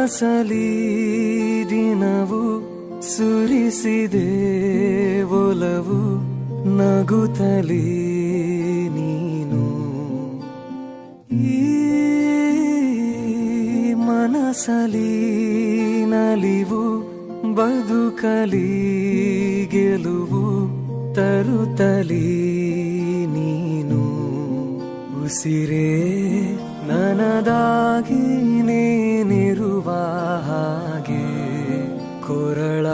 ಮನಸಲಿ ದಿನವು ಸುರಿಸಿದೆ ಒಲವು ನಗುತ್ತಲೇ ನೀನು ಈ ಮನಸಲಿ ನಲಿವು ಬದುಕಲಿ ಗೆಲುವು ತರುತ್ತಲೀ ನೀನು ಉಸಿರೇ ನನದಾಗಿ ನೀನಿರುವ ಹಾಗೆ ಕೊರಳ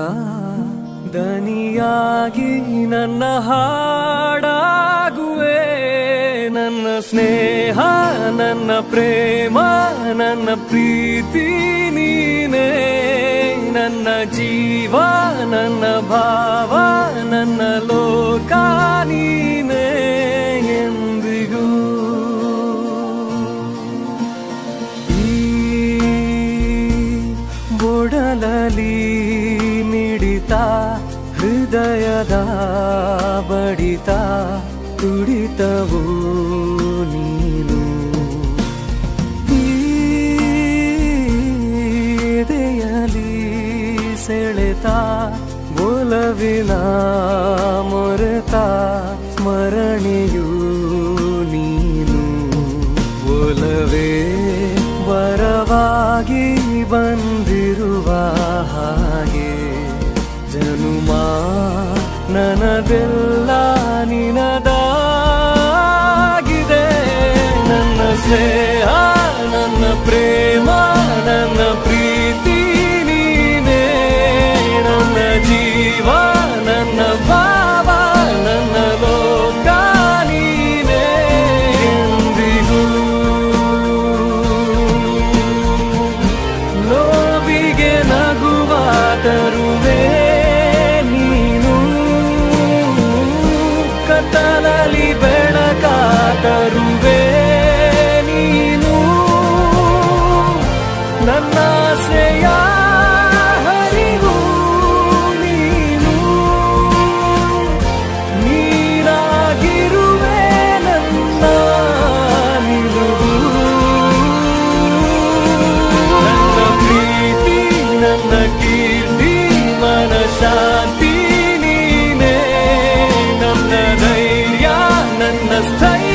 ದನಿಯಾಗಿ ನನ್ನ ಹಾಡಾಗುವೆ ನನ್ನ ಸ್ನೇಹ ನನ್ನ ಪ್ರೇಮ ನನ್ನ ಪ್ರೀತಿ ನೀನೇ ನನ್ನ ಜೀವ ನನ್ನ ಭಾವ ನನ್ನ ಲೋಕ ನೀನೇ ಎಂದಿಗೂ ಈ ಬೊಡಲಲಿ ಮಿಡಿತ ಹೃದಯದ ಬಡಿತ ತುಡಿತವು ನೀನು ಈ ಎದೆಯಲಿ ಸೆಳೆತ ಒಲವಿನ ಮೊರೆತ ಸ್ಮರಣೆಯು ನೀನು ಒಲವೇ ವರವಾಗಿ ಬಂದಿರುವ ಹಾಗೆ ಜನುಮ ನನದೆಲ್ಲ ನಿನದಾಗಿದೆ ನನ್ನ ಸ್ನೇಹ ನನ್ನ ಪ್ರೇಮ ನನ್ನ ಪ್ರೀತಿ ನೀನೇ ನನ್ನ ಜೀವ ನನ್ನ ಭಾವ ನನ್ನ ಲೋಕ ನೀನೇ ಎಂದಿಗೂ ನೋವಿಗೆ ನಗುವ ತರುವೆ ನೀನು ಕತ್ತಲಲ್ಲಿ ಬೆಳಕ ತರುವೆ ನೀನು ನನ್ನ ಆಸೆಯ ಹರಿವು ನೀನು ನೀರಾಗಿರುವೆ ನನ್ನ ನಿಲುವು ನನ್ನ ಪ್ರೀತಿ ನನ್ನ ಕೀರ್ತಿ ಮನ ಶಾಂತಿ ನೀನೇ ನನ್ನ ಧೈರ್ಯ ನನ್ನ ಸ್ಥೈರ್ಯ